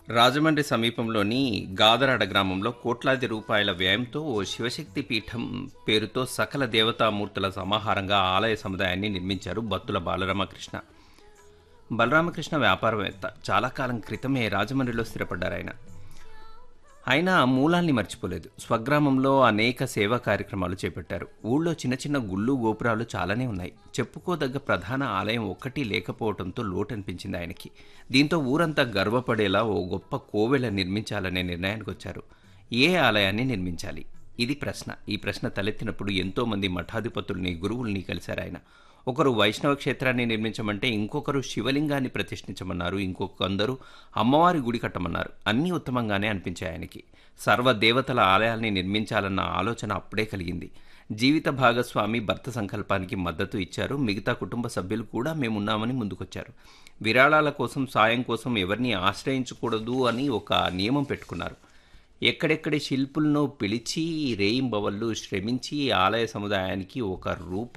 రాజమండ్రి సమీపంలోని గాదరాడ గ్రామంలో కోట్లాది రూపాయల వ్యయంతో ఓ శివశక్తి పీఠం పేరుతో సకల దేవతామూర్తుల సమాహారంగా ఆలయ సముదాయాన్ని నిర్మించారు బత్తుల బాలరామకృష్ణ బలరామకృష్ణ వ్యాపారవేత్త చాలా కాలం క్రితమే రాజమండ్రిలో స్థిరపడ్డారు ఆయన ఆయన మూలాల్ని మర్చిపోలేదు స్వగ్రామంలో అనేక సేవా కార్యక్రమాలు చేపట్టారు ఊళ్ళో చిన్న చిన్న గుళ్ళు గోపురాలు చాలానే ఉన్నాయి చెప్పుకోదగ్గ ప్రధాన ఆలయం ఒక్కటి లేకపోవడంతో లోటు అనిపించింది ఆయనకి దీంతో ఊరంతా గర్వపడేలా ఓ గొప్ప కోవెల నిర్మించాలనే నిర్ణయానికి వచ్చారు ఏ ఆలయాన్ని నిర్మించాలి ఇది ప్రశ్న ఈ ప్రశ్న తలెత్తినప్పుడు ఎంతో మంది మఠాధిపతుల్ని గురువుల్ని కలిశారు ఆయన ఒకరు వైష్ణవ క్షేత్రాన్ని నిర్మించమంటే ఇంకొకరు శివలింగాన్ని ప్రతిష్ఠించమన్నారు ఇంకొకందరు అమ్మవారి గుడి కట్టమన్నారు అన్నీ ఉత్తమంగానే అనిపించాయి ఆయనకి సర్వ దేవతల ఆలయాల్ని నిర్మించాలన్న ఆలోచన అప్పుడే కలిగింది జీవిత భాగస్వామి భర్త సంకల్పానికి మద్దతు ఇచ్చారు మిగతా కుటుంబ సభ్యులు కూడా మేమున్నామని ముందుకొచ్చారు విరాళాల కోసం సాయం కోసం ఎవరిని ఆశ్రయించకూడదు అని ఒక నియమం పెట్టుకున్నారు ఎక్కడెక్కడి శిల్పులను పిలిచి రేయింబవళ్ళు శ్రమించి ఆలయ సముదాయానికి ఒక రూపు